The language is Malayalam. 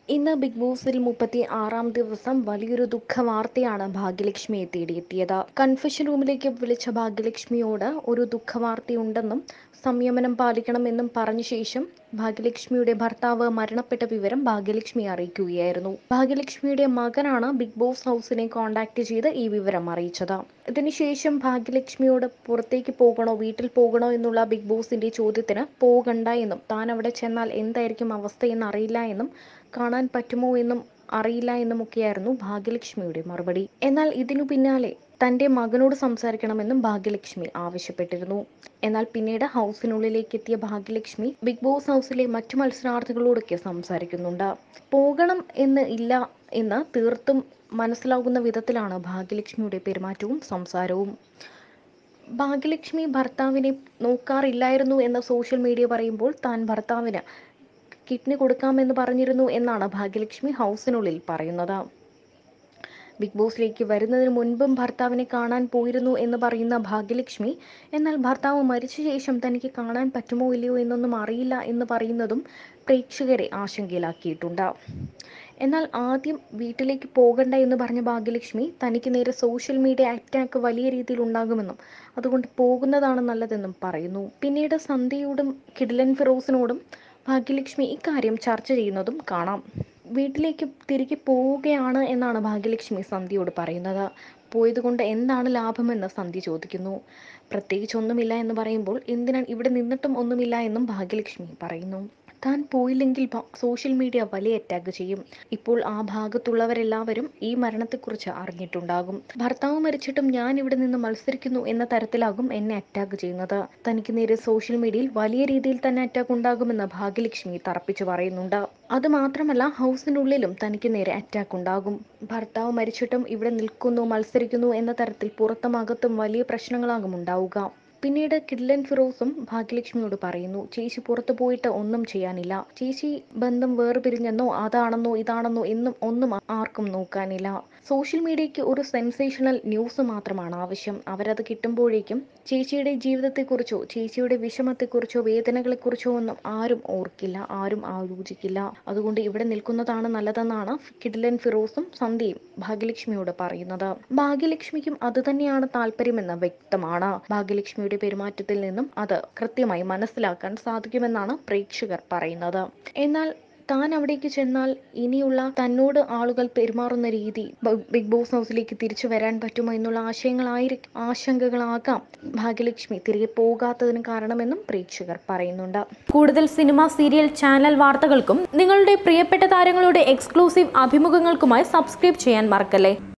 ഇന്ന് ബിഗ് ബോസിൽ മുപ്പത്തി ആറാം ദിവസം വലിയൊരു ദുഃഖ വാർത്തയാണ് ഭാഗ്യലക്ഷ്മിയെ തേടിയെത്തിയത് കൺഫഷൻ റൂമിലേക്ക് വിളിച്ച ഭാഗ്യലക്ഷ്മിയോട് ഒരു ദുഃഖ വാർത്തയുണ്ടെന്നും സംയമനം പാലിക്കണമെന്നും പറഞ്ഞ ശേഷം ഭാഗ്യലക്ഷ്മിയുടെ ഭർത്താവ് മരണപ്പെട്ട വിവരം ഭാഗ്യലക്ഷ്മിയെ അറിയിക്കുകയായിരുന്നു ഭാഗ്യലക്ഷ്മിയുടെ മകനാണ് ബിഗ് ബോസ് ഹൗസിനെ കോൺടാക്ട് ചെയ്ത് ഈ വിവരം അറിയിച്ചത് ഇതിനുശേഷം ഭാഗ്യലക്ഷ്മിയോട് പുറത്തേക്ക് പോകണോ വീട്ടിൽ പോകണോ എന്നുള്ള ബിഗ് ബോസിന്റെ ചോദ്യത്തിന് പോകണ്ട എന്നും താൻ അവിടെ ചെന്നാൽ എന്തായിരിക്കും അവസ്ഥയെന്ന് അറിയില്ല എന്നും കാണാൻ പറ്റുമോ എന്നും അറിയില്ല എന്നുമൊക്കെയായിരുന്നു ഭാഗ്യലക്ഷ്മിയുടെ മറുപടി എന്നാൽ ഇതിനു പിന്നാലെ തന്റെ മകനോട് സംസാരിക്കണമെന്നും ഭാഗ്യലക്ഷ്മി ആവശ്യപ്പെട്ടിരുന്നു എന്നാൽ പിന്നീട് ഹൗസിനുള്ളിലേക്ക് എത്തിയ ഭാഗ്യലക്ഷ്മി ബിഗ് ബോസ് ഹൗസിലെ മറ്റു മത്സരാർത്ഥികളോടൊക്കെ സംസാരിക്കുന്നുണ്ട് പോകണം എന്ന് ഇല്ല എന്ന് തീർത്തും മനസ്സിലാകുന്ന വിധത്തിലാണ് ഭാഗ്യലക്ഷ്മിയുടെ പെരുമാറ്റവും സംസാരവും ഭാഗ്യലക്ഷ്മി ഭർത്താവിനെ നോക്കാറില്ലായിരുന്നു എന്ന് സോഷ്യൽ മീഡിയ പറയുമ്പോൾ താൻ ഭർത്താവിന് കിഡ്നി കൊടുക്കാമെന്ന് പറഞ്ഞിരുന്നു എന്നാണ് ഭാഗ്യലക്ഷ്മി ഹൗസിനുള്ളിൽ പറയുന്നത് ബിഗ് ബോസിലേക്ക് വരുന്നതിന് മുൻപും ഭർത്താവിനെ കാണാൻ പോയിരുന്നു എന്ന് പറയുന്ന ഭാഗ്യലക്ഷ്മി എന്നാൽ ഭർത്താവ് മരിച്ച ശേഷം തനിക്ക് കാണാൻ പറ്റുമോ ഇല്ലയോ എന്നൊന്നും അറിയില്ല എന്ന് പറയുന്നതും പ്രേക്ഷകരെ ആശങ്കയിലാക്കിയിട്ടുണ്ട് എന്നാൽ ആദ്യം വീട്ടിലേക്ക് പോകണ്ട എന്ന് പറഞ്ഞ ഭാഗ്യലക്ഷ്മി തനിക്ക് നേരെ സോഷ്യൽ മീഡിയ അറ്റാക്ക് വലിയ രീതിയിൽ ഉണ്ടാകുമെന്നും അതുകൊണ്ട് പോകുന്നതാണ് നല്ലതെന്നും പറയുന്നു പിന്നീട് സന്ധ്യയോടും കിഡിലൻ ഫിറോസിനോടും ഭാഗ്യലക്ഷ്മി ഇക്കാര്യം ചർച്ച ചെയ്യുന്നതും കാണാം വീട്ടിലേക്ക് തിരികെ പോവുകയാണ് എന്നാണ് ഭാഗ്യലക്ഷ്മി സന്ധ്യയോട് പറയുന്നത് പോയതുകൊണ്ട് എന്താണ് ലാഭമെന്ന് സന്ധ്യ ചോദിക്കുന്നു പ്രത്യേകിച്ച് ഒന്നുമില്ല എന്ന് പറയുമ്പോൾ എന്തിനാണ് ഇവിടെ നിന്നിട്ടും ഒന്നുമില്ല എന്നും ഭാഗ്യലക്ഷ്മി പറയുന്നു താൻ പോയില്ലെങ്കിൽ സോഷ്യൽ മീഡിയ വലിയ അറ്റാക്ക് ചെയ്യും ഇപ്പോൾ ആ ഭാഗത്തുള്ളവരെല്ലാവരും ഈ മരണത്തെക്കുറിച്ച് അറിഞ്ഞിട്ടുണ്ടാകും ഭർത്താവ് മരിച്ചിട്ടും ഞാൻ ഇവിടെ നിന്ന് മത്സരിക്കുന്നു എന്ന തരത്തിലാകും എന്നെ അറ്റാക്ക് ചെയ്യുന്നത് തനിക്ക് നേരെ സോഷ്യൽ മീഡിയയിൽ വലിയ രീതിയിൽ തന്നെ അറ്റാക്ക് ഉണ്ടാകുമെന്ന് ഭാഗ്യലക്ഷ്മി തറപ്പിച്ചു പറയുന്നുണ്ട് അത് മാത്രമല്ല ഹൗസിനുള്ളിലും തനിക്ക് നേരെ അറ്റാക്ക് ഉണ്ടാകും ഭർത്താവ് മരിച്ചിട്ടും ഇവിടെ നിൽക്കുന്നു മത്സരിക്കുന്നു എന്ന തരത്തിൽ പുറത്തും അകത്തും വലിയ പ്രശ്നങ്ങളാകും ഉണ്ടാവുക പിന്നീട് കിഡ്ലൻ ഫിറോസും ഭാഗ്യലക്ഷ്മിയോട് പറയുന്നു ചേച്ചി പുറത്തു പോയിട്ട് ഒന്നും ചെയ്യാനില്ല ചേച്ചി ബന്ധം വേർപിരിഞ്ഞെന്നോ അതാണെന്നോ ഇതാണെന്നോ എന്നും ഒന്നും ആർക്കും നോക്കാനില്ല സോഷ്യൽ മീഡിയയ്ക്ക് ഒരു സെൻസേഷണൽ ന്യൂസ് മാത്രമാണ് ആവശ്യം അവരത് കിട്ടുമ്പോഴേക്കും ചേച്ചിയുടെ ജീവിതത്തെക്കുറിച്ചോ ചേച്ചിയുടെ വിഷമത്തെക്കുറിച്ചോ വേദനകളെക്കുറിച്ചോ ഒന്നും ആരും ഓർക്കില്ല ആരും ആലോചിക്കില്ല അതുകൊണ്ട് ഇവിടെ നിൽക്കുന്നതാണ് നല്ലതെന്നാണ് കിഡിലൻ ഫിറോസും സന്ധ്യയും ഭാഗ്യലക്ഷ്മിയോട് പറയുന്നത് ഭാഗ്യലക്ഷ്മിക്കും അത് തന്നെയാണ് താല്പര്യമെന്ന് വ്യക്തമാണ് ഭാഗ്യലക്ഷ്മിയുടെ പെരുമാറ്റത്തിൽ നിന്നും അത് കൃത്യമായി മനസ്സിലാക്കാൻ സാധിക്കുമെന്നാണ് പ്രേക്ഷകർ പറയുന്നത് എന്നാൽ താൻ അവിടേക്ക് ചെന്നാൽ ഇനിയുള്ള തന്നോട് ആളുകൾ പെരുമാറുന്ന രീതി ബിഗ് ബോസ് ഹൗസിലേക്ക് തിരിച്ചു വരാൻ പറ്റുമോ എന്നുള്ള ആശയങ്ങളായിരിക്കും ആശങ്കകളാകാം ഭാഗ്യലക്ഷ്മി തിരികെ പോകാത്തതിന് കാരണമെന്നും പ്രേക്ഷകർ പറയുന്നുണ്ട് കൂടുതൽ സിനിമ സീരിയൽ ചാനൽ വാർത്തകൾക്കും നിങ്ങളുടെ പ്രിയപ്പെട്ട താരങ്ങളുടെ എക്സ്ക്ലൂസീവ് അഭിമുഖങ്ങൾക്കുമായി സബ്സ്ക്രൈബ് ചെയ്യാൻ മറക്കല്ലേ